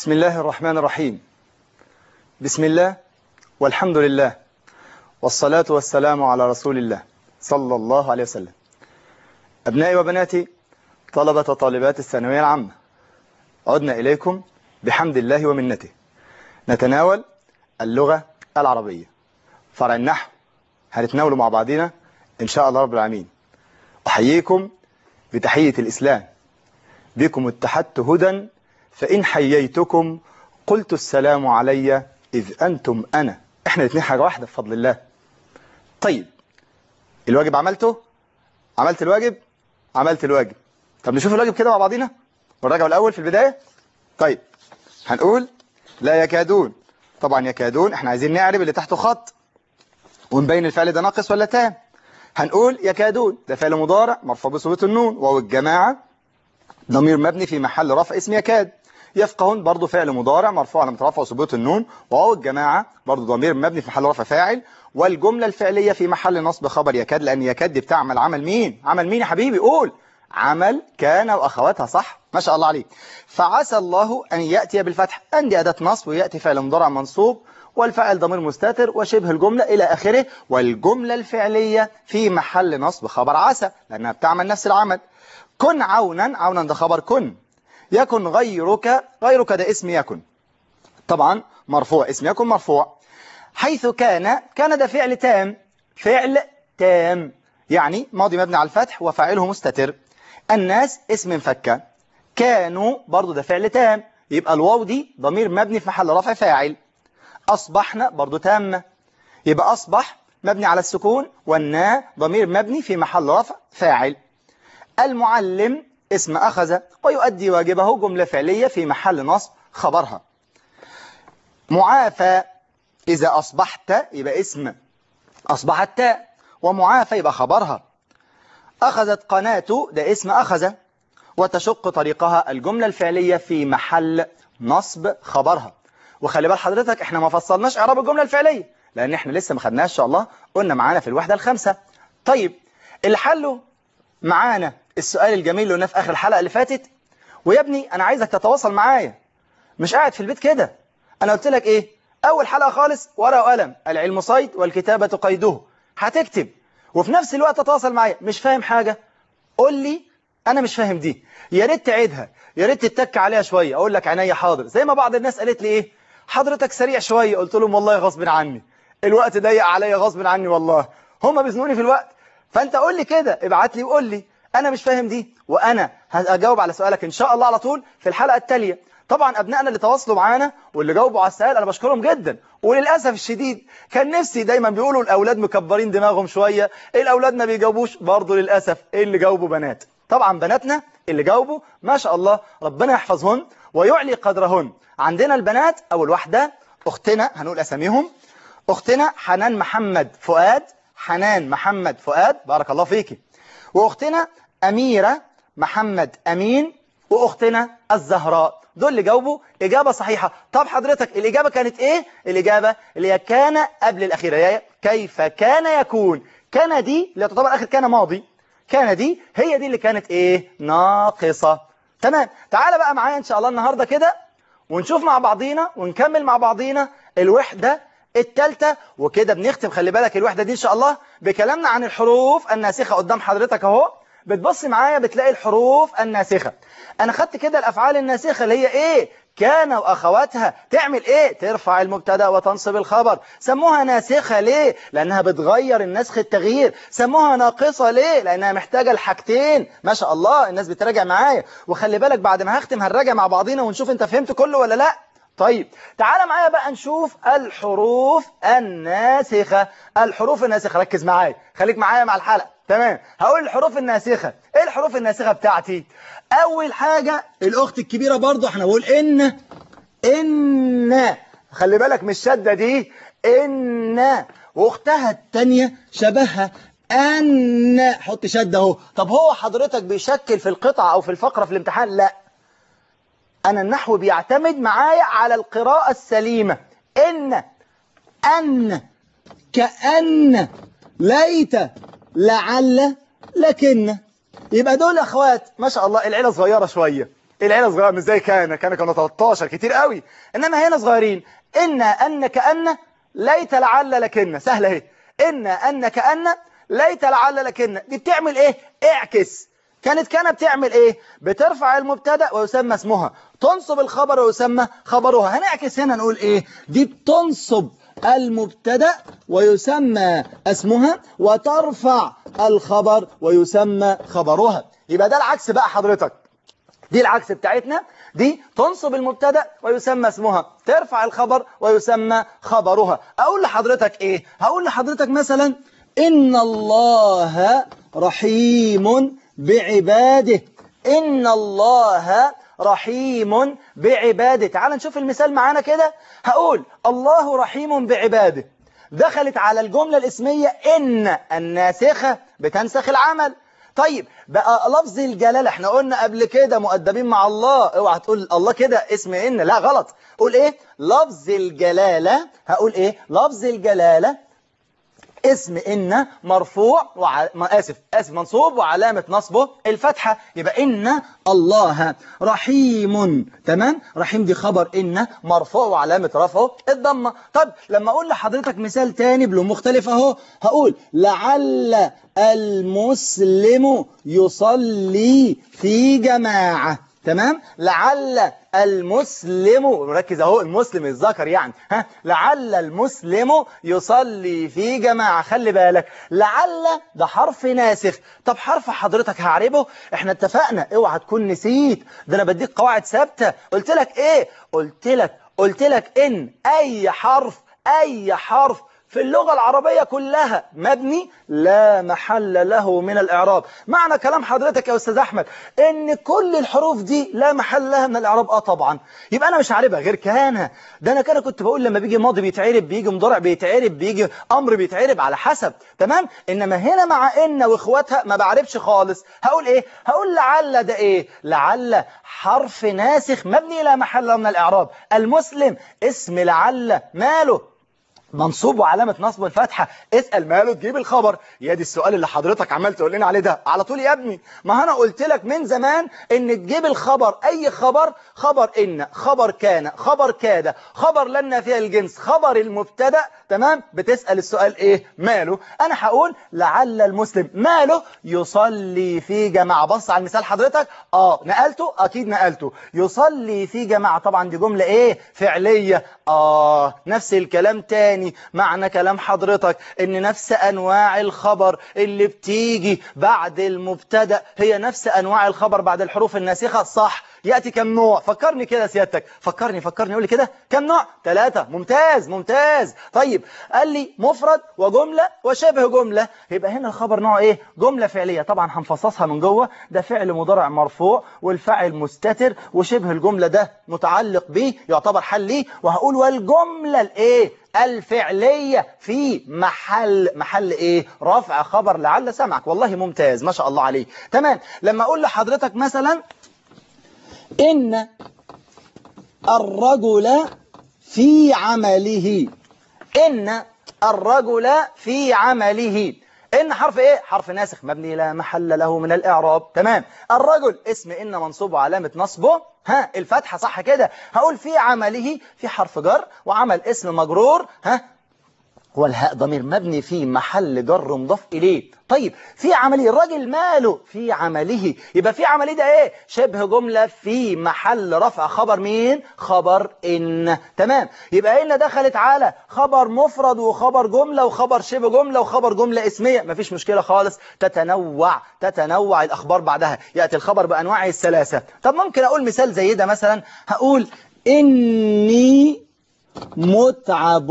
بسم الله الرحمن الرحيم بسم الله والحمد لله والصلاة والسلام على رسول الله صلى الله عليه وسلم أبنائي وبناتي طلبة وطالبات الثانوية العامة عدنا إليكم بحمد الله ومنته نتناول اللغة العربية فرع النحو هنتناوله مع بعضنا إن شاء الله رب العالمين أحييكم بتحية الإسلام بكم اتحدت هدى فإن حييتكم قلت السلام علي إذ أنتم أنا إحنا الاثنين حاجة واحدة بفضل الله طيب الواجب عملته عملت الواجب عملت الواجب طب نشوف الواجب كده مع بعضينا ونراجعه الأول في البداية طيب هنقول لا يكادون طبعا يكادون احنا عايزين نعرب اللي تحته خط ونبين الفعل ده ناقص ولا تام هنقول يكادون ده فعل مضارع مرفوع بثبوت النون وهو الجماعة ضمير مبني في محل رفع اسم يكاد يفقهون برضه فعل مضارع مرفوع على مترفع وثبوت النون وهو الجماعة برضه ضمير مبني في محل رفع فاعل والجملة الفعلية في محل نصب خبر يكاد لأن يكاد دي بتعمل عمل مين عمل مين يا حبيبي قول عمل كان وأخواتها صح ما شاء الله عليك فعسى الله أن يأتي بالفتح أن دي أداة نصب ويأتي فعل مضارع منصوب والفاعل ضمير مستتر وشبه الجملة إلى آخره والجملة الفعلية في محل نصب خبر عسى لأنها بتعمل نفس العمل كن عونا عونا ده خبر كن يكن غيرك غيرك ده اسم يكن طبعا مرفوع اسم يكن مرفوع حيث كان كان ده فعل تام فعل تام يعني ماضي مبني على الفتح وفاعله مستتر الناس اسم فكة كانوا برضو ده فعل تام يبقى الواو دي ضمير مبني في محل رفع فاعل أصبحنا برضو تامة يبقى أصبح مبني على السكون والنا ضمير مبني في محل رفع فاعل المعلم اسم أخذ ويؤدي واجبه جملة فعلية في محل نصب خبرها معافى إذا أصبحت يبقى اسم أصبحت تاء ومعافى يبقى خبرها أخذت قناة ده اسم أخذ وتشق طريقها الجملة الفعلية في محل نصب خبرها وخلي بال حضرتك احنا ما فصلناش اعراب الجملة الفعلية لان احنا لسه ما خدناش ان شاء الله قلنا معانا في الوحدة الخامسة طيب اللي حله معانا السؤال الجميل اللي قلناه في اخر الحلقة اللي فاتت ويا ابني انا عايزك تتواصل معايا مش قاعد في البيت كده انا قلت لك ايه اول حلقة خالص ورقة وقلم العلم صيد والكتابة قيده هتكتب وفي نفس الوقت تتواصل معايا مش فاهم حاجة قول لي انا مش فاهم دي يا ريت تعيدها يا ريت تتك عليها شوية اقول لك عينيا حاضر زي ما بعض الناس قالت لي ايه حضرتك سريع شوية قلت لهم والله غصب عني الوقت ضيق عليا غصب عني والله هم بيزنوني في الوقت فانت قول لي كده ابعت لي وقول لي انا مش فاهم دي وانا هجاوب على سؤالك ان شاء الله على طول في الحلقة التالية طبعا ابنائنا اللي تواصلوا معانا واللي جاوبوا على السؤال انا بشكرهم جدا وللاسف الشديد كان نفسي دايما بيقولوا الاولاد مكبرين دماغهم شوية الاولاد ما بيجاوبوش برضه للاسف ايه اللي جاوبوا بنات طبعا بناتنا اللي جاوبوا ما شاء الله ربنا يحفظهن ويعلي قدرهن عندنا البنات أول واحدة أختنا هنقول أساميهم أختنا حنان محمد فؤاد حنان محمد فؤاد بارك الله فيكي وأختنا أميرة محمد أمين وأختنا الزهراء دول اللي جاوبوا إجابة صحيحة طب حضرتك الإجابة كانت إيه؟ الإجابة اللي هي كان قبل الأخيرة هي كيف كان يكون كان دي اللي تعتبر آخر كان ماضي كان دي هي دي اللي كانت إيه؟ ناقصة تمام تعال بقى معايا إن شاء الله النهاردة كده ونشوف مع بعضينا ونكمل مع بعضينا الوحدة التالتة وكده بنختم خلي بالك الوحدة دي إن شاء الله بكلامنا عن الحروف الناسخة قدام حضرتك اهو بتبص معايا بتلاقي الحروف الناسخة أنا خدت كده الأفعال الناسخة اللي هي إيه كان وأخواتها تعمل إيه ترفع المبتدا وتنصب الخبر سموها ناسخة ليه لأنها بتغير النسخ التغيير سموها ناقصة ليه لأنها محتاجة الحاجتين ما شاء الله الناس بتراجع معايا وخلي بالك بعد ما هختم هنراجع مع بعضينا ونشوف انت فهمت كله ولا لا طيب تعال معايا بقى نشوف الحروف الناسخة الحروف الناسخة ركز معايا خليك معايا مع الحلقة تمام هقول الحروف الناسخة ايه الحروف الناسخة بتاعتي اول حاجة الاخت الكبيرة برضو احنا بقول ان ان خلي بالك من الشدة دي ان واختها التانية شبهها ان حط شدة اهو طب هو حضرتك بيشكل في القطعة او في الفقرة في الامتحان لا انا النحو بيعتمد معايا على القراءة السليمة ان ان كأن ليت لعل لكن يبقى دول اخوات ما شاء الله العيلة صغيرة شوية العيله صغيره مش زي كان كان كانوا 13 كتير قوي انما هنا صغيرين ان ان كان ليت لعل لكن سهله اهي ان ان كان ليت لعل لكن دي بتعمل ايه اعكس كانت كان بتعمل ايه بترفع المبتدا ويسمى اسمها تنصب الخبر ويسمى خبرها هنعكس هنا نقول ايه دي بتنصب المبتدا ويسمى اسمها وترفع الخبر ويسمى خبرها يبقى ده العكس بقى حضرتك دي العكس بتاعتنا دي تنصب المبتدا ويسمى اسمها ترفع الخبر ويسمى خبرها اقول لحضرتك ايه هقول لحضرتك مثلا ان الله رحيم بعباده ان الله رحيم بعباده تعال نشوف المثال معانا كده هقول الله رحيم بعباده دخلت على الجملة الاسمية إن الناسخة بتنسخ العمل طيب بقى لفظ الجلالة احنا قلنا قبل كده مؤدبين مع الله اوعى تقول الله كده اسم إن لا غلط قول ايه لفظ الجلالة هقول ايه لفظ الجلالة اسم إن مرفوع وع... آسف آسف منصوب وعلامة نصبه الفتحة يبقى إن الله رحيم تمام رحيم دي خبر إن مرفوع وعلامة رفعه الضمة طب لما أقول لحضرتك مثال تاني بلون مختلف أهو هقول لعل المسلم يصلي في جماعة تمام لعل المسلم ركز اهو المسلم الذكر يعني ها لعل المسلم يصلي في جماعة خلي بالك لعل ده حرف ناسخ طب حرف حضرتك هعربه احنا اتفقنا اوعى تكون نسيت ده انا بديك قواعد ثابته قلت لك ايه قلت لك قلت لك ان اي حرف اي حرف في اللغة العربية كلها مبني لا محل له من الإعراب معنى كلام حضرتك يا أستاذ أحمد إن كل الحروف دي لا محل لها من الإعراب آه طبعا يبقى أنا مش عارفها غير كان ده أنا كده كنت بقول لما بيجي ماضي بيتعرب بيجي مضارع بيتعرب بيجي أمر بيتعرب على حسب تمام إنما هنا مع إن وإخواتها ما بعرفش خالص هقول إيه هقول لعل ده إيه لعل حرف ناسخ مبني لا محل له من الإعراب المسلم اسم لعل ماله منصوب وعلامة نصب الفتحة اسأل ماله تجيب الخبر يا دي السؤال اللي حضرتك عمال تقول لنا عليه ده على طول يا ابني ما أنا قلت لك من زمان ان تجيب الخبر أي خبر خبر إن خبر كان خبر كاد خبر لنا فيها الجنس خبر المبتدا تمام بتسأل السؤال إيه ماله أنا هقول لعل المسلم ماله يصلي في جماعة بص على المثال حضرتك آه نقلته أكيد نقلته يصلي في جماعة طبعا دي جملة إيه فعلية آه نفس الكلام تاني معنى كلام حضرتك ان نفس انواع الخبر اللي بتيجي بعد المبتدا هي نفس انواع الخبر بعد الحروف الناسخة صح يأتي كم نوع فكرني كده سيادتك فكرني فكرني قول لي كده كم نوع ثلاثة ممتاز ممتاز طيب قال لي مفرد وجملة وشبه جملة يبقى هنا الخبر نوع ايه جملة فعلية طبعا هنفصصها من جوه ده فعل مضارع مرفوع والفاعل مستتر وشبه الجملة ده متعلق به يعتبر حل ليه وهقول والجملة الايه الفعلية في محل محل ايه رفع خبر لعل سمعك والله ممتاز ما شاء الله عليه تمام لما اقول لحضرتك مثلا ان الرجل في عمله ان الرجل في عمله إن حرف إيه؟ حرف ناسخ مبني لا محل له من الإعراب تمام الرجل اسم إن منصوب وعلامة نصبه ها الفتحة صح كده هقول في عمله في حرف جر وعمل اسم مجرور ها والهاء ضمير مبني في محل جر مضاف إليه طيب في عمله الراجل ماله في عمله يبقى في عمله ده ايه شبه جملة في محل رفع خبر مين خبر إن تمام يبقى إن دخلت على خبر مفرد وخبر جملة وخبر شبه جملة وخبر جملة اسمية مفيش مشكلة خالص تتنوع تتنوع الأخبار بعدها يأتي الخبر بأنواعه الثلاثة طب ممكن أقول مثال زي ده مثلا هقول إني متعب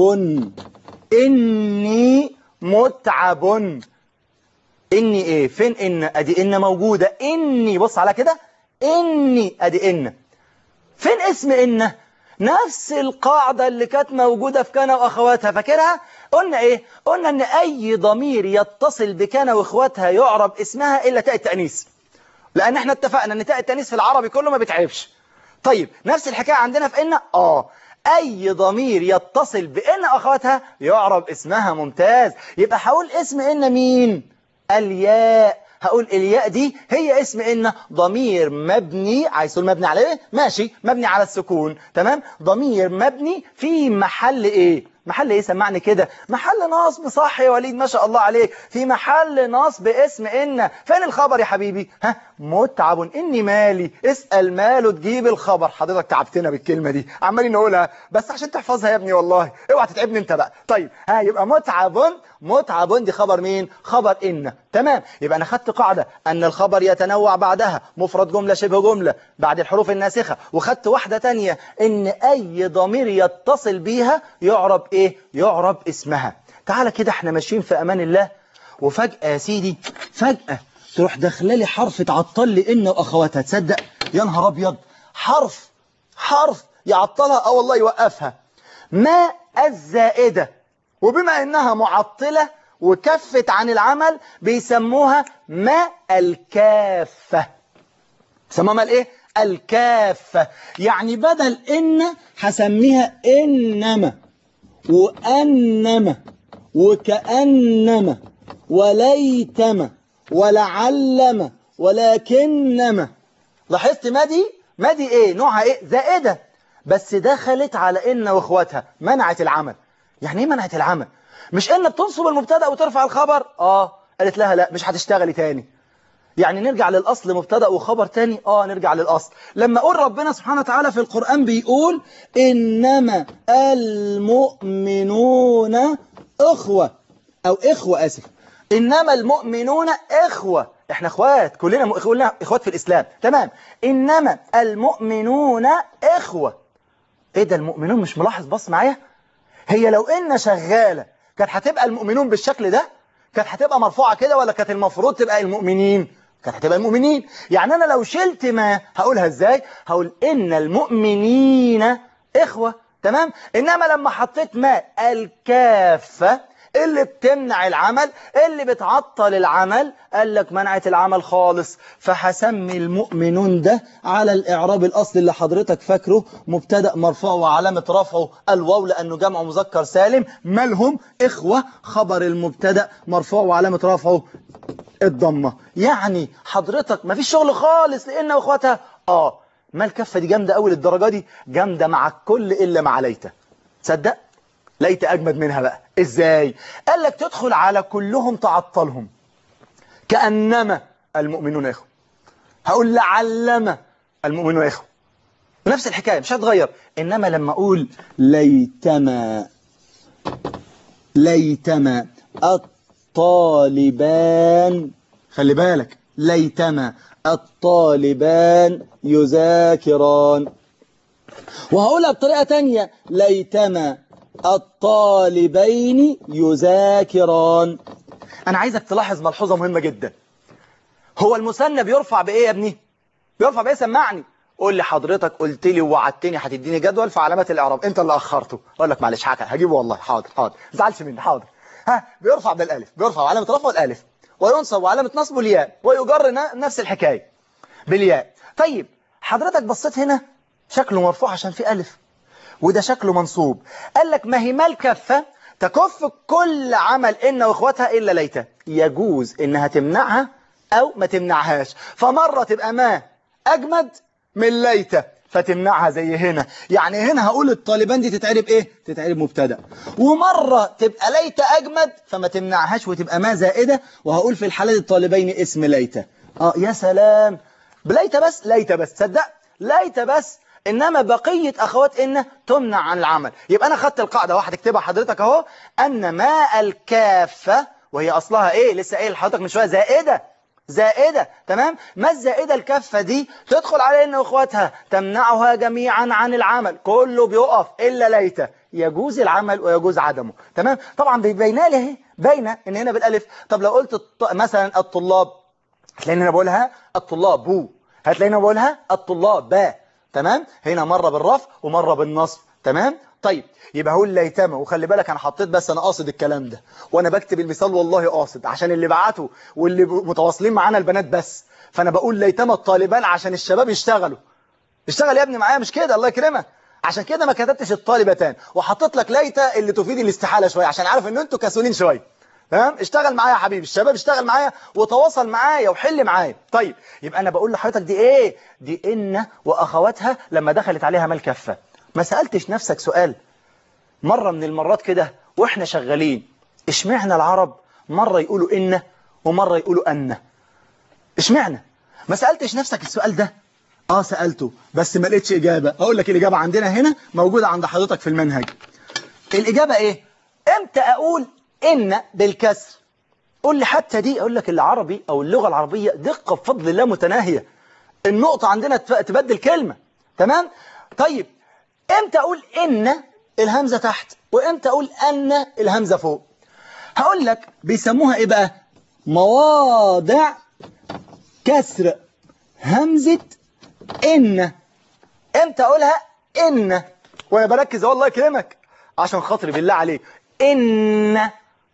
إني متعب إني إيه فين إن أدي إن موجودة إني بص على كده إني أدي إن فين اسم إن نفس القاعدة اللي كانت موجودة في كان وأخواتها فاكرها قلنا إيه قلنا إن أي ضمير يتصل بكان وأخواتها يعرب اسمها إلا تاء التأنيث لأن احنا اتفقنا إن تاء التأنيث في العربي كله ما بيتعرفش طيب نفس الحكاية عندنا في إن آه أي ضمير يتصل بإن أخواتها يعرب اسمها ممتاز يبقى هقول اسم إن مين الياء هقول الياء دي هي اسم إن ضمير مبني عايز تقول مبني على إيه ماشي مبني على السكون تمام ضمير مبني في محل إيه محل ايه سمعني كده محل نصب صح يا وليد ما شاء الله عليك في محل نصب اسم ان فين الخبر يا حبيبي ها متعب اني مالي اسال ماله تجيب الخبر حضرتك تعبتنا بالكلمه دي عمالين نقولها بس عشان تحفظها يا ابني والله اوعى تتعبني انت بقى طيب ها يبقى متعب متعب دي خبر مين خبر ان تمام يبقى انا خدت قاعده ان الخبر يتنوع بعدها مفرد جمله شبه جمله بعد الحروف الناسخه وخدت واحده تانية ان اي ضمير يتصل بيها يعرب ايه يعرب اسمها تعالى كده احنا ماشيين في امان الله وفجأة يا سيدي فجأة تروح داخله لي حرف تعطل لي ان واخواتها تصدق يا نهار ابيض حرف حرف يعطلها اه والله يوقفها ما الزائدة وبما انها معطلة وكفت عن العمل بيسموها ما الكافة سموها ما الايه الكافة يعني بدل ان هسميها انما وأنما وكأنما وليتما ولعلما ولكنما لاحظت ما دي ما دي ايه نوعها ايه زائدة بس دخلت على ان واخواتها منعت العمل يعني ايه منعت العمل مش ان بتنصب المبتدا وترفع الخبر اه قالت لها لا مش هتشتغلي تاني يعني نرجع للأصل مبتدا وخبر تاني آه نرجع للأصل لما أقول ربنا سبحانه وتعالى في القرآن بيقول إنما المؤمنون أخوة أو إخوة أسف إنما المؤمنون إخوة إحنا إخوات كلنا كلنا إخوات في الإسلام تمام إنما المؤمنون إخوة إيه ده المؤمنون مش ملاحظ بص معايا هي لو إن شغالة كانت هتبقى المؤمنون بالشكل ده كانت هتبقى مرفوعة كده ولا كانت المفروض تبقى المؤمنين كانت هتبقى المؤمنين يعني أنا لو شلت ما هقولها إزاي هقول إن المؤمنين إخوة تمام إنما لما حطيت ما الكافة اللي بتمنع العمل اللي بتعطل العمل قال لك منعت العمل خالص فهسمي المؤمنون ده على الإعراب الأصلي اللي حضرتك فاكره مبتدأ مرفوع وعلامة رفعه الواو لأنه جمع مذكر سالم مالهم إخوة خبر المبتدأ مرفوع وعلامة رفعه الضمة يعني حضرتك ما فيش شغل خالص لأن واخواتها آه ما الكفة دي جامدة أول الدرجة دي جامدة مع الكل إلا مع ليته تصدق ليت أجمد منها بقى إزاي قال لك تدخل على كلهم تعطلهم كأنما المؤمنون إخوة هقول لعلما المؤمنون إخوة نفس الحكاية مش هتغير إنما لما أقول ليتما ليتما الطالبان خلي بالك ليتما الطالبان يذاكران وهقولها بطريقة تانية ليتما الطالبين يذاكران أنا عايزك تلاحظ ملحوظة مهمة جدا هو المثنى بيرفع بإيه يا ابني بيرفع بإيه سمعني قول لي حضرتك قلت لي ووعدتني هتديني جدول في علامات الإعراب أنت اللي أخرته أقول لك معلش حاجة هجيبه والله حاضر حاضر ما تزعلش مني حاضر ها بيرفع بالالف بيرفع وعلامة رفعه الالف وينصب وعلامة نصبه الياء ويجر نفس الحكاية بالياء طيب حضرتك بصيت هنا شكله مرفوع عشان فيه ألف وده شكله منصوب قال لك ما هي ما الكفة تكف كل عمل إن وإخواتها إلا ليته يجوز إنها تمنعها أو ما تمنعهاش فمرة تبقى ما أجمد من ليته فتمنعها زي هنا يعني هنا هقول الطالبان دي تتعرب ايه تتعرب مبتدا ومرة تبقى ليت اجمد فما تمنعهاش وتبقى ما زائدة وهقول في الحالة الطالبين اسم ليت اه يا سلام بليت بس ليت بس تصدق ليت بس انما بقية اخوات ان تمنع عن العمل يبقى انا خدت القاعدة واحد اكتبها حضرتك اهو ان ما الكافة وهي اصلها ايه لسه قايل لحضرتك من شوية زائدة زائدة تمام ما الزائدة الكفة دي تدخل على ان اخواتها تمنعها جميعا عن العمل كله بيقف الا ليته يجوز العمل ويجوز عدمه تمام طبعا بيبينها لي اهي باينه ان هنا بالالف طب لو قلت الط... مثلا الطلاب هتلاقيني انا بقولها الطلاب بو هتلاقيني انا بقولها الطلاب با تمام هنا مرة بالرفع ومرة بالنصب تمام طيب يبقى هو الليتمة وخلي بالك انا حطيت بس انا قاصد الكلام ده وانا بكتب المثال والله قاصد عشان اللي بعته واللي متواصلين معانا البنات بس فانا بقول ليتمة الطالبان عشان الشباب يشتغلوا اشتغل يا ابني معايا مش كده الله يكرمك عشان كده ما كتبتش الطالبتان وحطيت لك ليتة اللي تفيد الاستحالة شوية عشان عارف ان انتوا كسولين شوية تمام اشتغل معايا يا حبيبي الشباب اشتغل معايا وتواصل معايا وحل معايا طيب يبقى انا بقول لحضرتك دي ايه دي ان واخواتها لما دخلت عليها مال كفه ما سالتش نفسك سؤال مره من المرات كده واحنا شغالين اشمعنى العرب مره يقولوا ان ومره يقولوا ان اشمعنى ما سالتش نفسك السؤال ده اه سالته بس ما لقيتش اجابه اقول لك الاجابه عندنا هنا موجوده عند حضرتك في المنهج الاجابه ايه امتى اقول ان بالكسر قول لي حتى دي اقول لك العربي او اللغه العربيه دقه بفضل الله متناهيه النقطه عندنا تبدل كلمه تمام طيب امتى اقول ان الهمزه تحت وامتى اقول ان الهمزه فوق هقول لك بيسموها ايه بقى مواضع كسر همزه ان امتى اقولها ان وانا بركز والله يكرمك عشان خاطري بالله عليك ان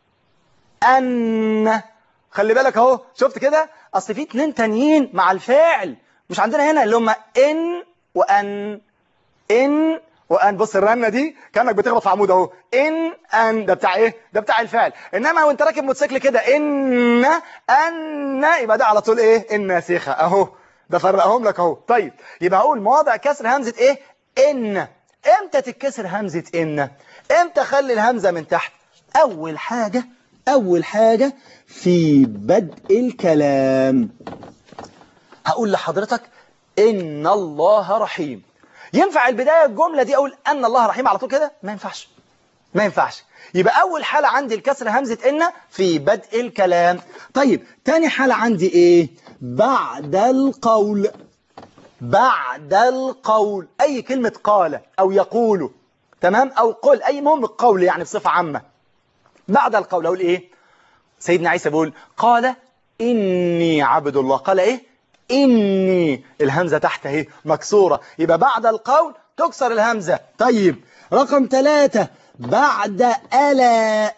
ان خلي بالك اهو شفت كده اصل في اتنين تانيين مع الفاعل مش عندنا هنا اللي هم ان وان ان وان بص الرنه دي كانك بتخبط في عمود اهو ان ان ده بتاع ايه ده بتاع الفعل انما وانت راكب موتوسيكل كده ان ان يبقى ده على طول ايه الناسخه اهو ده فرقهم لك اهو طيب يبقى هقول مواضع كسر همزه ايه ان امتى تتكسر همزه ان امتى اخلي الهمزه من تحت اول حاجه اول حاجه في بدء الكلام هقول لحضرتك ان الله رحيم ينفع البدايه الجمله دي اقول ان الله رحيم على طول كده ما ينفعش ما ينفعش يبقى اول حاله عندي الكسر همزه ان في بدء الكلام طيب تاني حاله عندي ايه بعد القول بعد القول أي كلمة قال أو يقول تمام أو قل أي مهم القول يعني بصفة عامة بعد القول أقول إيه سيدنا عيسى بيقول قال إني عبد الله قال إيه إني الهمزة تحت اهي مكسورة يبقى بعد القول تكسر الهمزة طيب رقم ثلاثة بعد ألا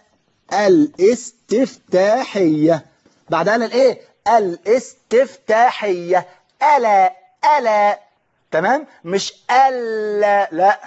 الاستفتاحية بعد ألا الإيه الاستفتاحية ألا ألا تمام مش ألا لا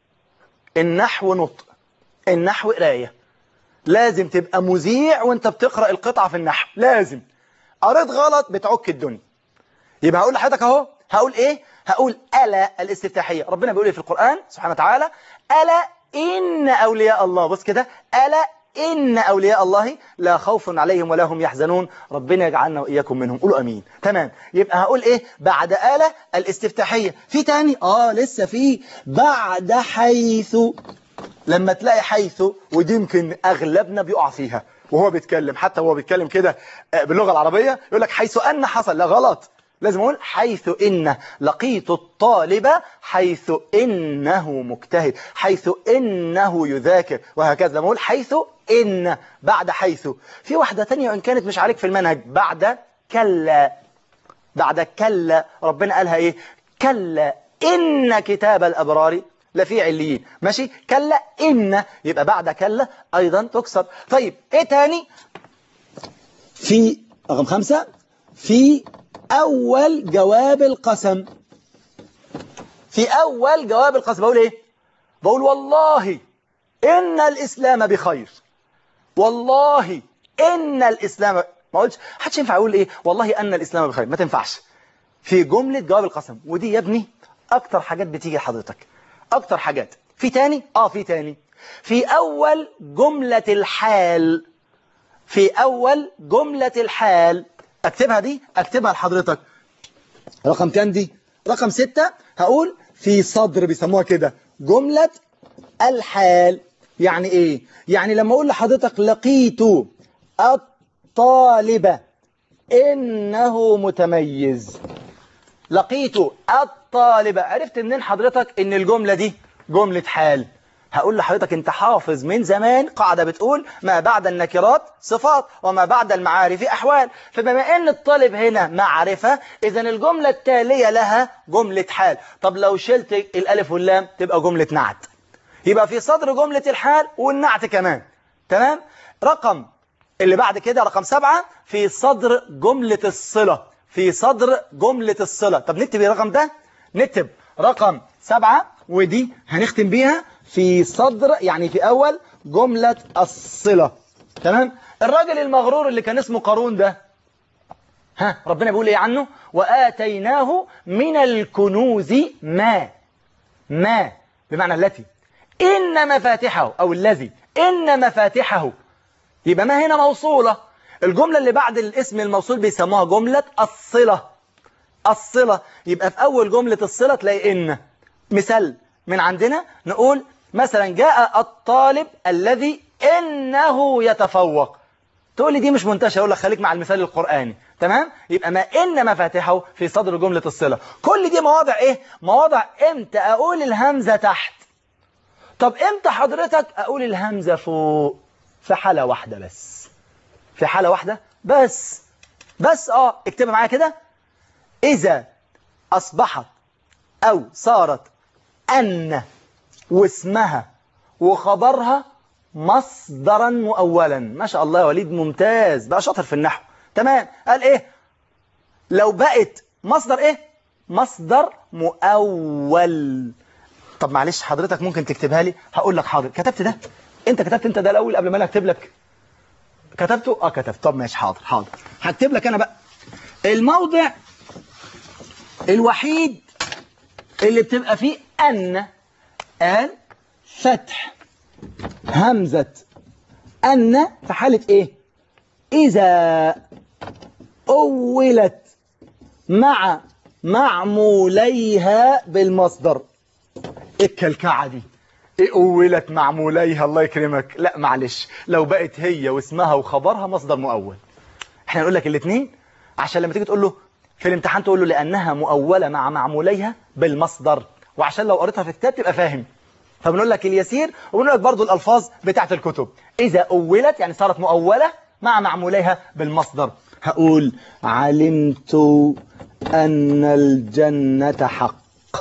النحو نطق النحو قراية لازم تبقى مذيع وانت بتقرأ القطعة في النحو لازم قريت غلط بتعك الدنيا يبقى هقول لحضرتك اهو هقول ايه هقول ألا الاستفتاحية ربنا بيقول ايه في القرآن سبحانه وتعالى ألا إن أولياء الله بص كده ألا إن أولياء الله لا خوف عليهم ولا هم يحزنون ربنا يجعلنا وإياكم منهم قولوا أمين تمام يبقى هقول إيه بعد آلة الاستفتاحية في تاني آه لسه في بعد حيث لما تلاقي حيث ودي يمكن أغلبنا بيقع فيها وهو بيتكلم حتى وهو بيتكلم كده باللغة العربية يقول لك حيث أن حصل لا غلط لازم أقول حيث إن لقيت الطالب حيث إنه مجتهد حيث إنه يذاكر وهكذا لما أقول حيث إن بعد حيث في واحدة تانية وإن كانت مش عليك في المنهج بعد كلا بعد كلا ربنا قالها إيه كلا إن كتاب الأبرار لفي عليين ماشي كلا إن يبقى بعد كلا أيضا تكسر طيب إيه تاني في رقم خمسة في أول جواب القسم في أول جواب القسم بقول إيه بقول والله إن الإسلام بخير والله إن الإسلام ما قلتش حدش ينفع يقول إيه والله أن الإسلام بخير ما تنفعش في جملة جواب القسم ودي يا ابني أكتر حاجات بتيجي لحضرتك أكتر حاجات في تاني آه في تاني في أول جملة الحال في أول جملة الحال أكتبها دي أكتبها لحضرتك رقم كام دي رقم ستة هقول في صدر بيسموها كده جملة الحال يعني ايه يعني لما اقول لحضرتك لقيت الطالب انه متميز لقيت الطالب عرفت منين حضرتك ان الجملة دي جملة حال هقول لحضرتك انت حافظ من زمان قاعدة بتقول ما بعد النكرات صفات وما بعد المعارف أحوال فبما ان الطالب هنا معرفة إذا الجملة التالية لها جملة حال طب لو شلت الألف واللام تبقى جملة نعت يبقى في صدر جملة الحال والنعت كمان تمام رقم اللي بعد كده رقم سبعة في صدر جملة الصلة في صدر جملة الصلة طب نكتب الرقم ده نكتب رقم سبعة ودي هنختم بيها في صدر يعني في أول جملة الصلة تمام الراجل المغرور اللي كان اسمه قارون ده ها ربنا بيقول ايه عنه وآتيناه من الكنوز ما ما بمعنى التي إن مفاتحه أو الذي إن مفاتحه يبقى ما هنا موصولة الجملة اللي بعد الاسم الموصول بيسموها جملة الصلة الصلة يبقى في أول جملة الصلة تلاقي إن مثال من عندنا نقول مثلا جاء الطالب الذي إنه يتفوق تقول لي دي مش منتشرة أقول لك خليك مع المثال القرآني تمام يبقى ما إن مفاتحه في صدر جملة الصلة كل دي مواضع إيه مواضع إمتى أقول الهمزة تحت طب إمتى حضرتك أقول الهمزة فوق في حالة واحدة بس في حالة واحدة بس بس آه اكتبها معايا كده إذا أصبحت أو صارت أن واسمها وخبرها مصدرا مؤولا ما شاء الله يا وليد ممتاز بقى شاطر في النحو تمام قال ايه لو بقت مصدر ايه مصدر مؤول طب معلش حضرتك ممكن تكتبها لي هقول لك حاضر كتبت ده انت كتبت انت ده الاول قبل ما انا اكتب لك كتبته اه كتبت طب ماشي حاضر حاضر هكتب لك انا بقى الموضع الوحيد اللي بتبقى فيه ان قال فتح همزة أن في حالة إيه إذا أولت مع معموليها بالمصدر الكلكعة دي إيه أولت معموليها الله يكرمك لا معلش لو بقت هي واسمها وخبرها مصدر مؤول احنا نقول لك الاثنين عشان لما تيجي تقول له في الامتحان تقول له لأنها مؤولة مع معموليها بالمصدر وعشان لو قريتها في الكتاب تبقى فاهم فبنقول لك اليسير وبنقول لك برضو الألفاظ بتاعت الكتب إذا أولت يعني صارت مؤولة مع معموليها بالمصدر هقول علمت أن الجنة حق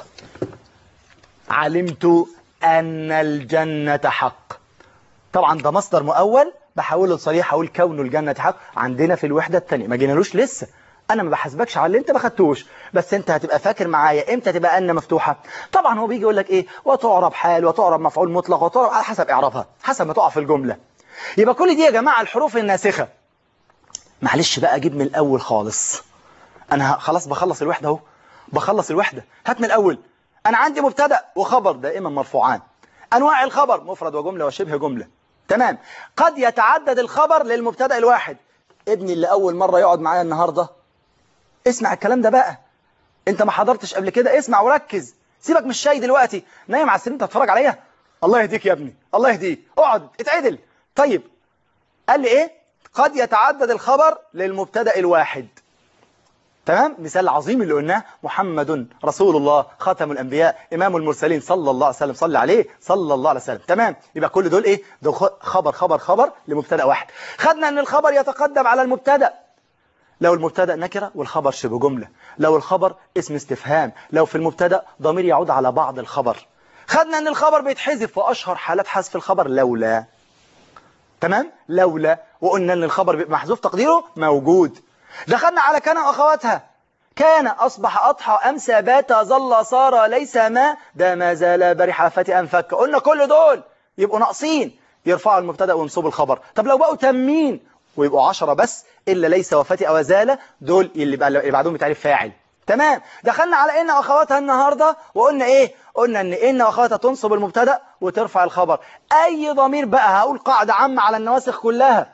علمت أن الجنة حق طبعا ده مصدر مؤول بحوله لصريح أقول كون الجنة حق عندنا في الوحدة الثانية ما جينالوش لسه انا ما بحاسبكش على اللي انت ما خدتوش بس انت هتبقى فاكر معايا امتى تبقى ان مفتوحه طبعا هو بيجي يقول لك ايه وتعرب حال وتعرب مفعول مطلق وتعرب على حسب اعرابها حسب ما تقع في الجمله يبقى كل دي يا جماعه الحروف الناسخه معلش بقى اجيب من الاول خالص انا خلاص بخلص الوحده اهو بخلص الوحده هات من الاول انا عندي مبتدا وخبر دائما مرفوعان انواع الخبر مفرد وجمله وشبه جمله تمام قد يتعدد الخبر للمبتدا الواحد ابني اللي اول مره يقعد معايا النهارده اسمع الكلام ده بقى انت ما حضرتش قبل كده اسمع وركز سيبك من الشاي دلوقتي نايم على السرير انت هتتفرج عليا الله يهديك يا ابني الله يهديك اقعد اتعدل طيب قال لي ايه قد يتعدد الخبر للمبتدا الواحد تمام مثال عظيم اللي قلناه محمد رسول الله خاتم الانبياء امام المرسلين صلى الله عليه وسلم صلى عليه صلى الله عليه وسلم تمام يبقى كل دول ايه دول خبر خبر خبر لمبتدا واحد خدنا ان الخبر يتقدم على المبتدا لو المبتدا نكره والخبر شبه جمله لو الخبر اسم استفهام لو في المبتدا ضمير يعود على بعض الخبر خدنا ان الخبر بيتحذف واشهر حالات حذف الخبر لولا تمام لولا وقلنا ان الخبر بيبقى محذوف تقديره موجود دخلنا على كان واخواتها كان اصبح اضحى امسى بات ظل صار ليس ما ده ما زال برح فتي انفك قلنا كل دول يبقوا ناقصين يرفعوا المبتدا وينصبوا الخبر طب لو بقوا تامين ويبقوا عشرة بس إلا ليس وفتي أو زال دول اللي, بقى اللي بعدهم بتعرف فاعل تمام دخلنا على إن وأخواتها النهاردة وقلنا إيه قلنا إن إن وأخواتها تنصب المبتدا وترفع الخبر أي ضمير بقى هقول قاعدة عامة على النواسخ كلها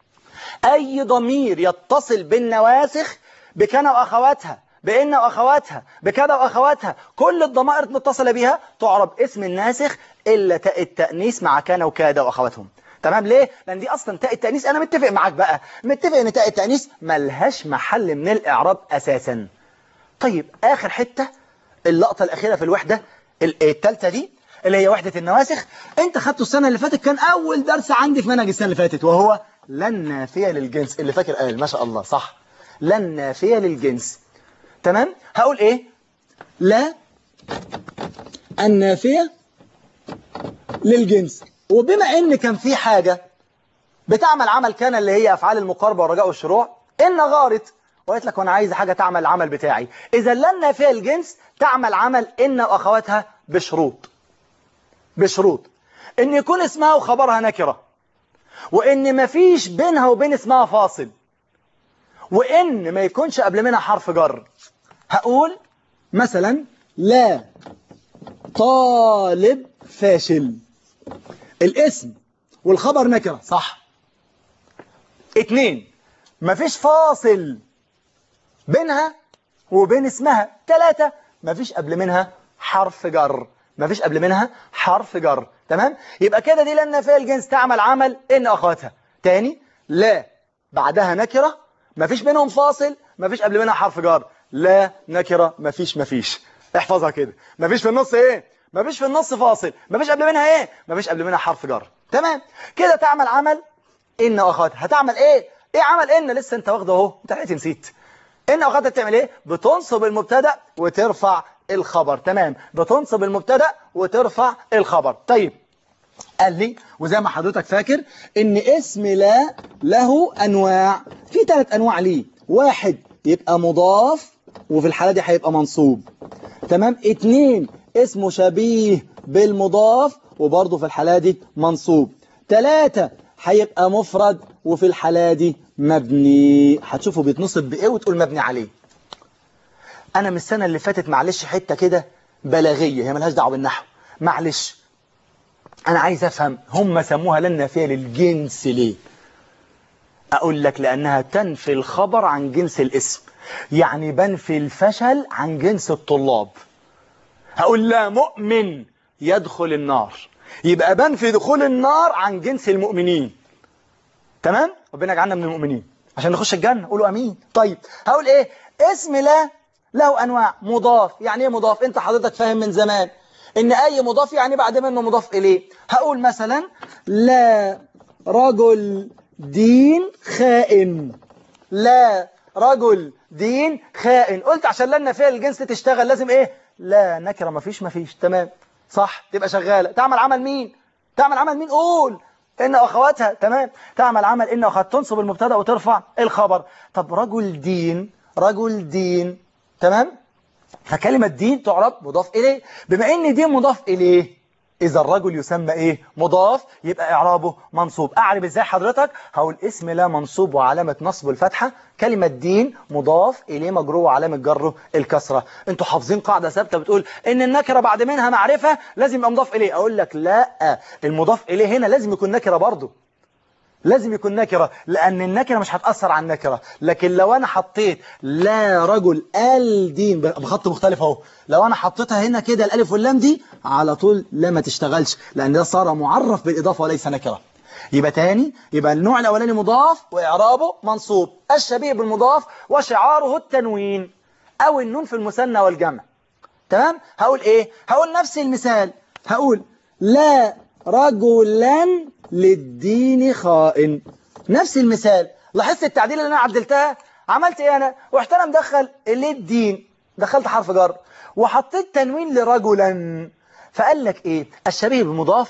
أي ضمير يتصل بالنواسخ بكان وأخواتها بإن وأخواتها بكذا وأخواتها كل الضمائر المتصلة بها تعرب اسم الناسخ إلا تاء التأنيث مع كان وكاد وأخواتهم تمام ليه؟ لأن دي أصلا تاء التأنيث أنا متفق معاك بقى متفق إن تاء التأنيث ملهاش محل من الإعراب أساسا طيب آخر حتة اللقطة الأخيرة في الوحدة الثالثة دي اللي هي وحدة النواسخ أنت خدته السنة اللي فاتت كان أول درس عندي في منهج السنة اللي فاتت وهو لن نافية للجنس اللي فاكر قال ما شاء الله صح لن نافية للجنس تمام هقول إيه لا النافية للجنس وبما ان كان في حاجة بتعمل عمل كان اللي هي افعال المقاربة والرجاء والشروع ان غارت وقالت لك وانا عايز حاجة تعمل العمل بتاعي اذا لن نافية الجنس تعمل عمل ان واخواتها بشروط بشروط ان يكون اسمها وخبرها نكرة وإن مفيش بينها وبين اسمها فاصل وإن ما يكونش قبل منها حرف جر هقول مثلا لا طالب فاشل الاسم والخبر نكرة صح اتنين مفيش فاصل بينها وبين اسمها تلاتة مفيش قبل منها حرف جر مفيش قبل منها حرف جر تمام يبقى كده دي لأن في الجنس تعمل عمل إن أخواتها تاني لا بعدها نكرة مفيش بينهم فاصل مفيش قبل منها حرف جر لا نكرة مفيش مفيش احفظها كده مفيش في النص ايه مفيش في النص فاصل مفيش قبل منها ايه مفيش قبل منها حرف جر تمام كده تعمل عمل ان اخواتها هتعمل ايه ايه عمل ان لسه انت واخده اهو انت لقيت نسيت ان اخواتها بتعمل ايه بتنصب المبتدا وترفع الخبر تمام بتنصب المبتدا وترفع الخبر طيب قال لي وزي ما حضرتك فاكر ان اسم لا له انواع في ثلاث انواع ليه واحد يبقى مضاف وفي الحالة دي هيبقى منصوب تمام اتنين اسمه شبيه بالمضاف وبرضه في الحالة دي منصوب تلاتة هيبقى مفرد وفي الحالة دي مبني هتشوفوا بيتنصب بإيه وتقول مبني عليه أنا من السنة اللي فاتت معلش حتة كده بلاغية هي ملهاش دعوة بالنحو معلش أنا عايز أفهم هم سموها لنا نافية للجنس ليه أقول لك لأنها تنفي الخبر عن جنس الاسم يعني بنفي الفشل عن جنس الطلاب هقول لا مؤمن يدخل النار يبقى بنفي دخول النار عن جنس المؤمنين تمام ربنا يجعلنا من المؤمنين عشان نخش الجنة قولوا أمين طيب هقول إيه اسم لا له أنواع مضاف يعني إيه مضاف أنت حضرتك فاهم من زمان إن أي مضاف يعني بعد منه مضاف إليه هقول مثلا لا رجل دين خائن لا رجل دين خائن قلت عشان لنا فيها الجنس تشتغل لازم ايه لا نكره مفيش مفيش تمام صح تبقى شغاله تعمل عمل مين تعمل عمل مين قول ان اخواتها تمام تعمل عمل ان اخوات تنصب المبتدا وترفع الخبر طب رجل دين رجل دين تمام فكلمه دين تعرب مضاف اليه بما ان دين مضاف اليه إذا الرجل يسمى إيه مضاف يبقى إعرابه منصوب أعرب إزاي حضرتك هقول اسم لا منصوب وعلامة نصب الفتحة كلمة دين مضاف إليه مجرور وعلامة جره الكسرة أنتوا حافظين قاعدة ثابتة بتقول إن النكرة بعد منها معرفة لازم يبقى مضاف إليه أقول لك لا المضاف إليه هنا لازم يكون نكرة برضه لازم يكون نكرة لأن النكرة مش هتأثر على النكرة لكن لو أنا حطيت لا رجل الدين بخط مختلف أهو لو أنا حطيتها هنا كده الألف واللام دي على طول لا ما تشتغلش لأن ده صار معرف بالإضافة وليس نكرة يبقى تاني يبقى النوع الأولاني مضاف وإعرابه منصوب الشبيه بالمضاف وشعاره التنوين أو النون في المثنى والجمع تمام هقول إيه هقول نفس المثال هقول لا رجلا للدين خائن نفس المثال لاحظت التعديل اللي انا عدلتها عملت ايه انا رحت انا مدخل للدين دخلت حرف جر وحطيت تنوين لرجلا فقال لك ايه الشبيه بالمضاف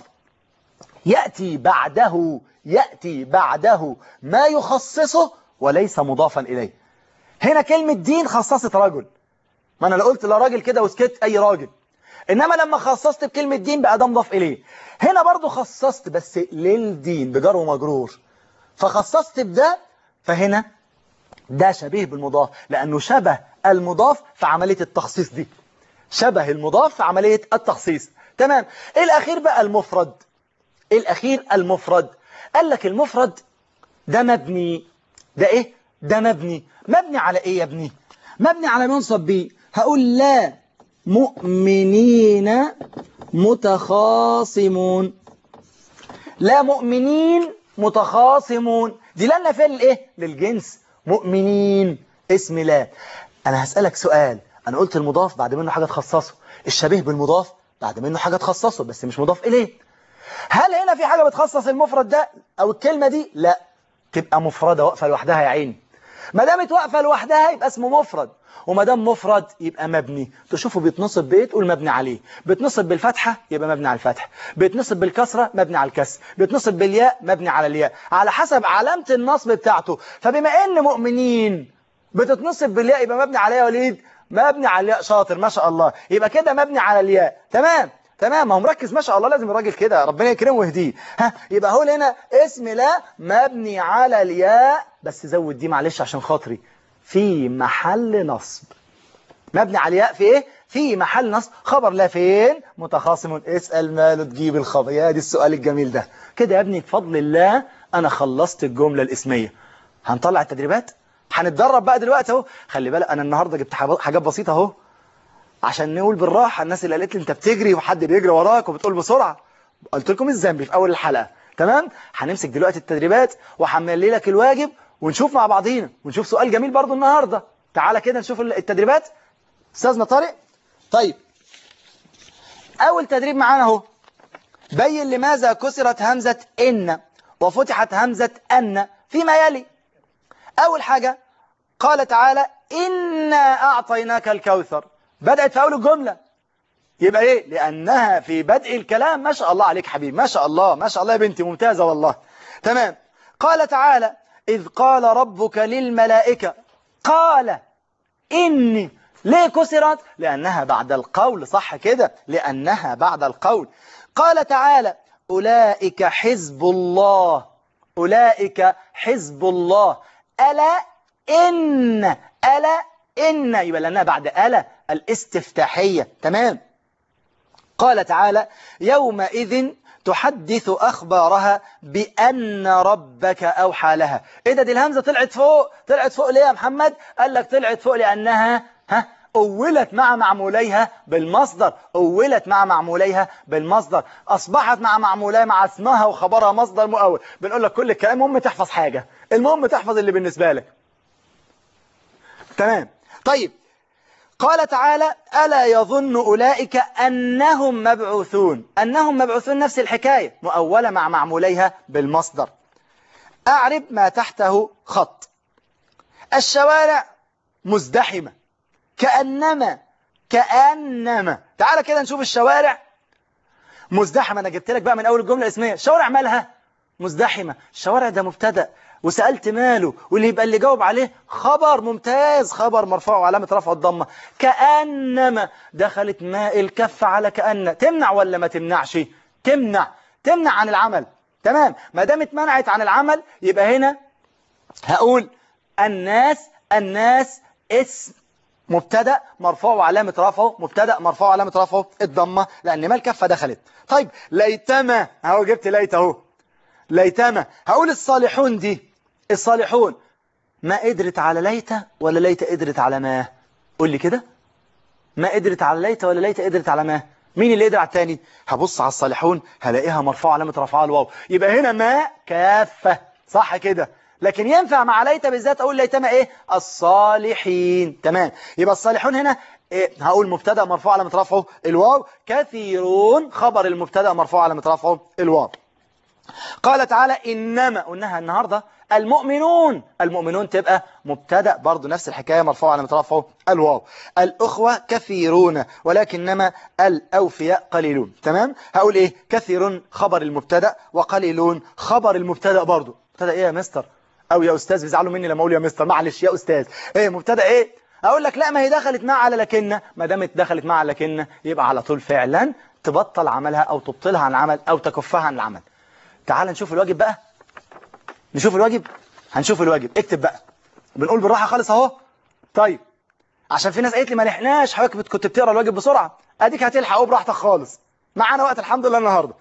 يأتي بعده يأتي بعده ما يخصصه وليس مضافا إليه هنا كلمة دين خصصت رجل ما أنا لو قلت لا راجل كده وسكت أي راجل إنما لما خصصت بكلمة دين بقى ده مضاف إليه هنا برضو خصصت بس للدين بجر ومجرور فخصصت بده فهنا ده شبيه بالمضاف لأنه شبه المضاف في عملية التخصيص دي شبه المضاف في عملية التخصيص تمام الأخير بقى المفرد الأخير المفرد قال لك المفرد ده مبني ده إيه ده مبني مبني على إيه يا ابني مبني على منصب بيه هقول لا مؤمنين متخاصمون لا مؤمنين متخاصمون دي لنا فين الايه للجنس مؤمنين اسم لا انا هسألك سؤال انا قلت المضاف بعد منه حاجة تخصصه الشبيه بالمضاف بعد منه حاجة تخصصه بس مش مضاف اليه هل هنا في حاجة بتخصص المفرد ده او الكلمة دي لا تبقى مفردة واقفة لوحدها يا عيني ما دامت واقفة لوحدها يبقى اسمه مفرد وما دام مفرد يبقى مبني تشوفوا بيتنصب بايه تقول مبني عليه بيتنصب بالفتحة يبقى مبني على الفتح بيتنصب بالكسرة مبني على الكسر بيتنصب بالياء مبني على الياء على حسب علامة النصب بتاعته فبما ان مؤمنين بتتنصب بالياء يبقى مبني عليها وليد مبني على الياء شاطر ما شاء الله يبقى كده مبني على الياء تمام تمام ما هو مركز ما شاء الله لازم الراجل كده ربنا يكرمه ويهديه ها يبقى هو هنا اسم لا مبني على الياء بس زود دي معلش عشان خاطري في محل نصب مبني على الياء في ايه في محل نصب خبر لا فين متخاصم اسأل ماله تجيب الخبر يا دي السؤال الجميل ده كده يا ابني بفضل الله انا خلصت الجملة الاسمية هنطلع التدريبات هنتدرب بقى دلوقتي اهو خلي بالك انا النهارده جبت حاجات بسيطه اهو عشان نقول بالراحه الناس اللي قالت لي انت بتجري وحد بيجري وراك وبتقول بسرعه قلت لكم الذنب في اول الحلقه تمام هنمسك دلوقتي التدريبات وهعمل لك الواجب ونشوف مع بعضينا ونشوف سؤال جميل برضو النهارده تعالى كده نشوف التدريبات استاذنا طارق طيب اول تدريب معانا اهو بين لماذا كسرت همزه ان وفتحت همزه ان فيما يلي أول حاجة قال تعالى إنا أعطيناك الكوثر بدأت في أول الجملة يبقى إيه لأنها في بدء الكلام ما شاء الله عليك حبيبي ما شاء الله ما شاء الله يا بنتي ممتازة والله تمام قال تعالى إذ قال ربك للملائكة قال إني ليه كسرت لأنها بعد القول صح كده لأنها بعد القول قال تعالى أولئك حزب الله أولئك حزب الله ألا إن ألا إن يبقى لأنها بعد ألا الاستفتاحية تمام قال تعالى يومئذ تحدث أخبارها بأن ربك أوحى لها إيه ده دي الهمزة طلعت فوق طلعت فوق ليه يا محمد قال لك طلعت فوق لأنها ها أولت مع معموليها بالمصدر أولت مع معموليها بالمصدر أصبحت مع معموليها مع اسمها وخبرها مصدر مؤول بنقول لك كل الكلام المهم تحفظ حاجة المهم تحفظ اللي بالنسبة لك تمام طيب قال تعالى ألا يظن أولئك أنهم مبعوثون أنهم مبعوثون نفس الحكاية مؤولة مع معموليها بالمصدر أعرب ما تحته خط الشوارع مزدحمة كأنما كأنما تعالى كده نشوف الشوارع مزدحمة أنا جبت لك بقى من أول الجملة الاسمية الشوارع مالها مزدحمة الشوارع ده مبتدأ وسألت ماله واللي يبقى اللي جاوب عليه خبر ممتاز خبر مرفوع وعلامة رفع الضمة كأنما دخلت ماء الكف على كأن تمنع ولا ما تمنعش تمنع تمنع عن العمل تمام ما دام اتمنعت عن العمل يبقى هنا هقول الناس الناس اسم مبتدا مرفوع وعلامة رفعه مبتدا مرفوع وعلامة رفعه الضمة لأن ما الكفة دخلت طيب ليتما اهو جبت ليت اهو ليتما هقول الصالحون دي الصالحون ما قدرت على ليتة ولا ليتة قدرت على ما قول لي كده ما قدرت على ليتة ولا ليتة قدرت على ما مين اللي قدر على التاني هبص على الصالحون هلاقيها مرفوع علامة رفعها الواو يبقى هنا ما كافة صح كده لكن ينفع مع ليت بالذات أقول ليتما إيه الصالحين تمام يبقى الصالحون هنا إيه؟ هقول مبتدا مرفوع على رفعه الواو كثيرون خبر المبتدا مرفوع على رفعه الواو قال تعالى إنما قلناها النهاردة المؤمنون المؤمنون تبقى مبتدا برضو نفس الحكاية مرفوع على رفعه الواو الأخوة كثيرون ولكنما الأوفياء قليلون تمام هقول إيه كثير خبر المبتدا وقليلون خبر المبتدا برضو مبتدا إيه يا مستر او يا استاذ بيزعلوا مني لما اقول يا مستر معلش يا استاذ ايه مبتدا ايه اقول لك لا ما هي دخلت مع على لكن ما دامت دخلت مع على لكن يبقى على طول فعلا تبطل عملها او تبطلها عن العمل او تكفها عن العمل تعال نشوف الواجب بقى نشوف الواجب هنشوف الواجب اكتب بقى بنقول بالراحه خالص اهو طيب عشان في ناس قالت لي ما لحقناش حضرتك كنت بتقرا الواجب بسرعه اديك هتلحقه براحتك خالص معانا وقت الحمد لله النهارده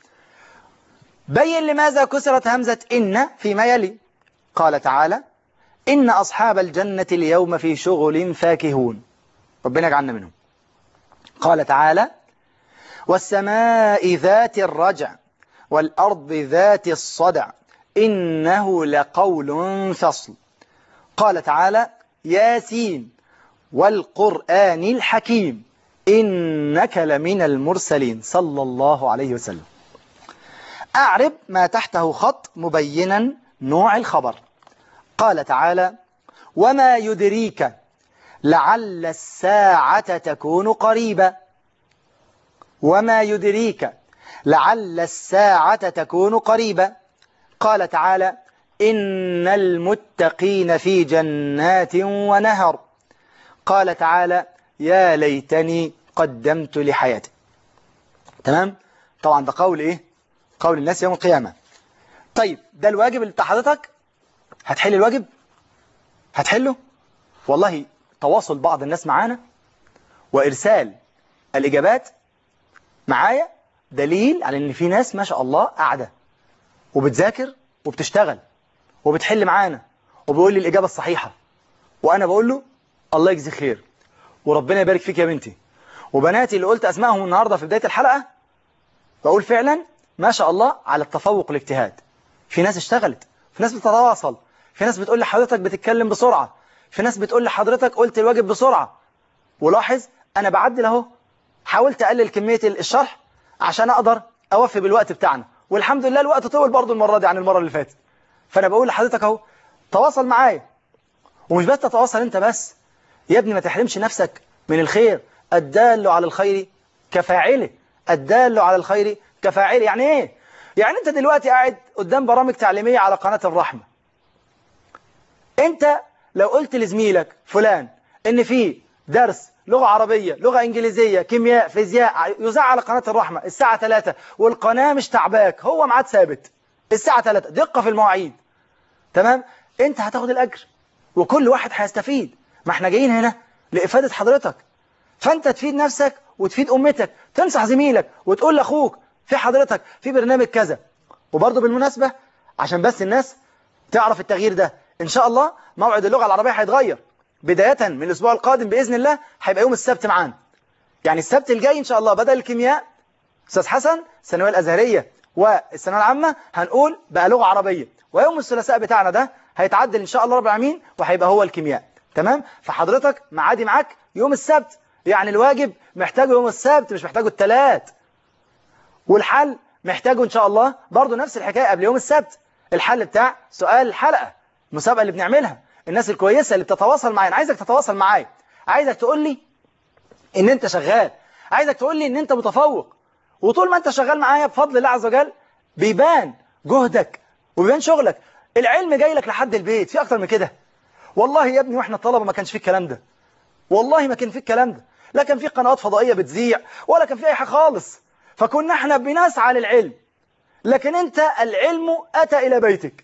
بين لماذا كسرت همزه ان فيما يلي قال تعالى إن أصحاب الجنة اليوم في شغل فاكهون ربنا يجعلنا منهم قال تعالى والسماء ذات الرجع والأرض ذات الصدع إنه لقول فصل قال تعالى ياسين والقرآن الحكيم إنك لمن المرسلين صلى الله عليه وسلم أعرب ما تحته خط مبينا نوع الخبر قال تعالى وما يدريك لعل الساعة تكون قريبا وما يدريك لعل الساعة تكون قريبا قال تعالى إن المتقين في جنات ونهر قال تعالى يا ليتني قدمت لحياتي تمام طبعا ده قول ايه قول الناس يوم القيامة طيب ده الواجب اللي بتاع حضرتك هتحل الواجب هتحله والله تواصل بعض الناس معانا وإرسال الإجابات معايا دليل على إن في ناس ما شاء الله قاعدة وبتذاكر وبتشتغل وبتحل معانا وبيقول لي الإجابة الصحيحة وأنا بقول له الله يجزي خير وربنا يبارك فيك يا بنتي وبناتي اللي قلت أسمائهم النهاردة في بداية الحلقة بقول فعلا ما شاء الله على التفوق والاجتهاد في ناس اشتغلت في ناس بتتواصل في ناس بتقول لحضرتك بتتكلم بسرعة في ناس بتقول لحضرتك قلت الواجب بسرعة ولاحظ أنا بعدل أهو حاولت أقلل كمية الشرح عشان أقدر أوفي بالوقت بتاعنا والحمد لله الوقت طول برضو المرة دي عن المرة اللي فاتت فأنا بقول لحضرتك أهو تواصل معايا ومش بس تتواصل أنت بس يا ابني ما تحرمش نفسك من الخير الدال على الخير كفاعله الدال على الخير كفاعله يعني ايه يعني انت دلوقتي قاعد قدام برامج تعليمية على قناة الرحمة انت لو قلت لزميلك فلان ان في درس لغة عربية لغة انجليزية كيمياء فيزياء يذاع على قناة الرحمة الساعة 3 والقناة مش تعباك هو ميعاد ثابت الساعة 3 دقة في المواعيد تمام انت هتاخد الاجر وكل واحد هيستفيد ما احنا جايين هنا لإفادة حضرتك فانت تفيد نفسك وتفيد امتك تنصح زميلك وتقول لاخوك في حضرتك في برنامج كذا وبرضه بالمناسبة عشان بس الناس تعرف التغيير ده ان شاء الله موعد اللغة العربية هيتغير بداية من الاسبوع القادم بإذن الله هيبقى يوم السبت معانا يعني السبت الجاي ان شاء الله بدل الكيمياء استاذ حسن الثانويه الازهريه والثانويه العامه هنقول بقى لغه عربيه ويوم الثلاثاء بتاعنا ده هيتعدل ان شاء الله رب العالمين وهيبقى هو الكيمياء تمام فحضرتك معادي معاك يوم السبت يعني الواجب محتاجه يوم السبت مش محتاجه الثلاث والحل محتاجه ان شاء الله برضو نفس الحكايه قبل يوم السبت الحل بتاع سؤال الحلقه المسابقه اللي بنعملها الناس الكويسه اللي بتتواصل معايا انا عايزك تتواصل معايا عايزك تقول لي ان انت شغال عايزك تقول لي ان انت متفوق وطول ما انت شغال معايا بفضل الله عز وجل بيبان جهدك وبيبان شغلك العلم جاي لك لحد البيت في اكتر من كده والله يا ابني واحنا طلبه ما كانش في الكلام ده والله ما كان في الكلام ده لا كان في قنوات فضائيه بتذيع ولا كان في اي حاجه خالص فكنا احنا بنسعى للعلم لكن انت العلم اتى الى بيتك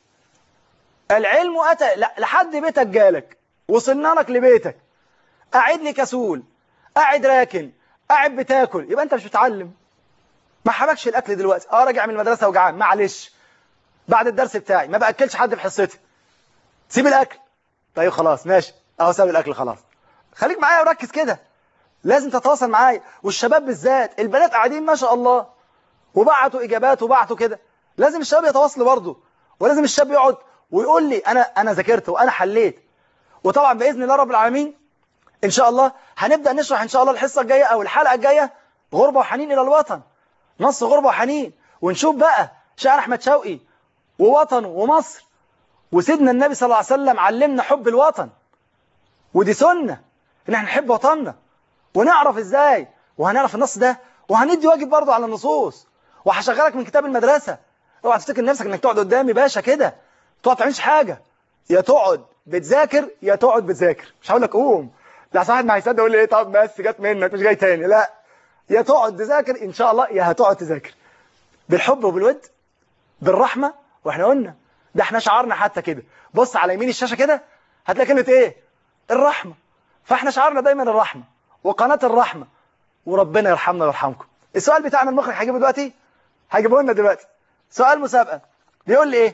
العلم اتى لا لحد بيتك جالك وصلنا لك لبيتك قاعد لي كسول قاعد راكن قاعد بتاكل يبقى انت مش بتعلم ما حبكش الاكل دلوقتي اه راجع من المدرسه وجعان معلش بعد الدرس بتاعي ما باكلش حد في حصتي سيب الاكل طيب خلاص ماشي اهو ساب الاكل خلاص خليك معايا وركز كده لازم تتواصل معايا والشباب بالذات البنات قاعدين ما شاء الله وبعتوا اجابات وبعتوا كده لازم الشباب يتواصلوا برضه ولازم الشاب يقعد ويقول لي انا انا ذاكرت وانا حليت وطبعا باذن الله رب العالمين ان شاء الله هنبدا نشرح ان شاء الله الحصه الجايه او الحلقه الجايه غربه وحنين الى الوطن نص غربه وحنين ونشوف بقى شعر احمد شوقي ووطنه ومصر وسيدنا النبي صلى الله عليه وسلم علمنا حب الوطن ودي سنه ان احنا نحب وطننا ونعرف ازاي وهنعرف النص ده وهندي واجب برضه على النصوص وهشغلك من كتاب المدرسه اوعى تفتكر نفسك انك تقعد قدامي باشا كده تقعد تعملش حاجه يا تقعد بتذاكر يا تقعد بتذاكر مش هقول لك قوم لا صاحب ما هيصدق يقول لي ايه طب بس جت منك مش جاي تاني لا يا تقعد تذاكر ان شاء الله يا هتقعد تذاكر بالحب وبالود بالرحمه واحنا قلنا ده احنا شعارنا حتى كده بص على يمين الشاشه كده هتلاقي كلمه ايه الرحمه فاحنا شعارنا دايما الرحمه وقناه الرحمه وربنا يرحمنا ويرحمكم السؤال بتاعنا المخرج هيجيبه دلوقتي هيجيبه لنا دلوقتي سؤال مسابقه بيقول لي ايه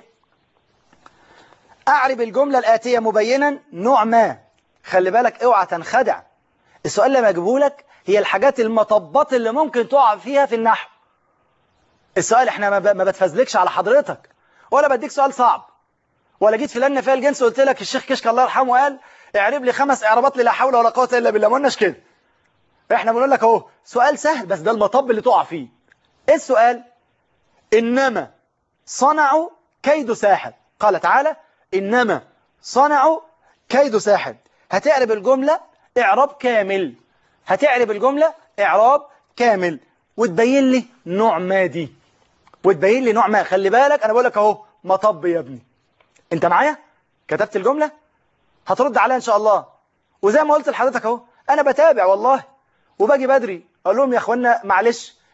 اعرب الجمله الاتيه مبينا نوع ما خلي بالك اوعى تنخدع السؤال اللي بجيبه لك هي الحاجات المطبات اللي ممكن تقع فيها في النحو السؤال احنا ما ما بتفزلكش على حضرتك ولا بديك سؤال صعب ولا جيت في لجنه فيها الجنس وقلت لك الشيخ كشك الله يرحمه قال اعرب لي خمس اعرابات لا حول ولا قوه الا بالله ما قلناش كده احنا بنقول لك اهو سؤال سهل بس ده المطب اللي تقع فيه ايه السؤال انما صنعوا كيد ساحر قال تعالى انما صنعوا كيد ساحر هتعرب الجمله اعراب كامل هتعرب الجمله اعراب كامل وتبين لي نوع ما دي وتبين لي نوع ما خلي بالك انا بقول لك اهو مطب يا ابني انت معايا كتبت الجمله هترد عليها ان شاء الله وزي ما قلت لحضرتك اهو انا بتابع والله وباجي بدري اقول لهم يا اخوانا معلش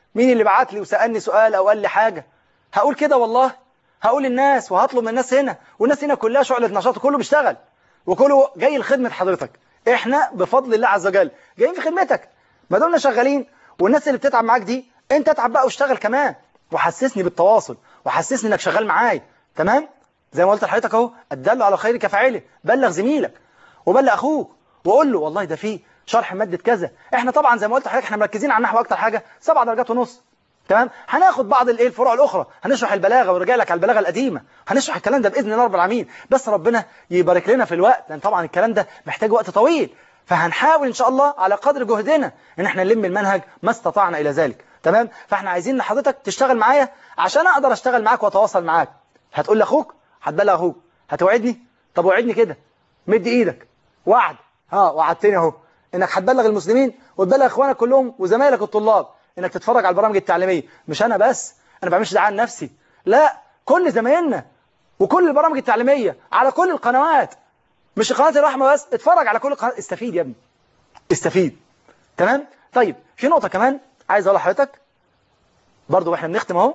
مين اللي بعت لي وسألني سؤال أو قال لي حاجة هقول كده والله هقول للناس وهطلب من الناس هنا والناس هنا كلها شعلة نشاط وكله بيشتغل وكله جاي لخدمة حضرتك احنا بفضل الله عز وجل جايين في خدمتك ما دمنا شغالين والناس اللي بتتعب معاك دي انت اتعب بقى واشتغل كمان وحسسني بالتواصل وحسسني انك شغال معايا تمام زي ما قلت لحضرتك اهو الدل على خير كفاعله بلغ زميلك وبلغ اخوك وقول له والله ده في شرح مادة كذا احنا طبعا زي ما قلت لحضرتك احنا مركزين على النحو اكتر حاجة سبع درجات ونص تمام هناخد بعض الايه الفروع الاخرى هنشرح البلاغه ونرجع لك على البلاغه القديمه هنشرح الكلام ده باذن الله رب العالمين بس ربنا يبارك لنا في الوقت لان طبعا الكلام ده محتاج وقت طويل فهنحاول ان شاء الله على قدر جهدنا ان احنا نلم المنهج ما استطعنا الى ذلك تمام فاحنا عايزين ان حضرتك تشتغل معايا عشان اقدر اشتغل معاك واتواصل معاك هتقول لاخوك هتبلغ اخوك هتوعدني طب وعدني كده مد ايدك وعد ها وعدتني اهو انك هتبلغ المسلمين وتبلغ اخوانك كلهم وزمايلك الطلاب انك تتفرج على البرامج التعليميه مش انا بس انا ما بعملش دعايه لنفسي لا كل زمايلنا وكل البرامج التعليميه على كل القنوات مش قناه الرحمه بس اتفرج على كل قناه استفيد يا ابني استفيد تمام طيب في نقطه كمان عايز اقول لحضرتك برضو واحنا بنختم اهو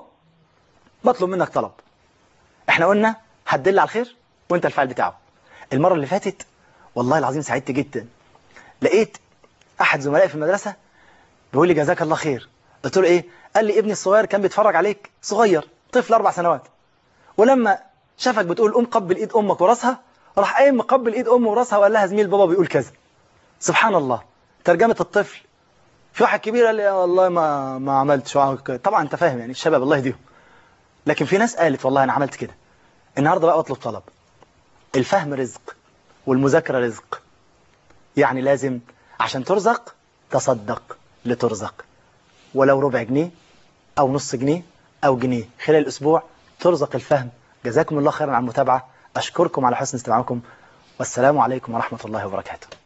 بطلب منك طلب احنا قلنا هتدل على الخير وانت الفاعل بتاعه المره اللي فاتت والله العظيم سعدت جدا لقيت احد زملائي في المدرسه بيقول لي جزاك الله خير قلت له ايه قال لي ابني الصغير كان بيتفرج عليك صغير طفل اربع سنوات ولما شافك بتقول قوم قبل ايد امك وراسها راح قايم مقبل ايد امه وراسها وقال لها زميل بابا بيقول كذا سبحان الله ترجمه الطفل في واحد كبير قال لي والله ما ما عملتش طبعا انت فاهم يعني الشباب الله يهديهم لكن في ناس قالت والله انا عملت كده النهارده بقى اطلب طلب الفهم رزق والمذاكره رزق يعني لازم عشان ترزق تصدق لترزق ولو ربع جنيه أو نص جنيه أو جنيه خلال الأسبوع ترزق الفهم جزاكم الله خيرا على المتابعة أشكركم على حسن استماعكم والسلام عليكم ورحمة الله وبركاته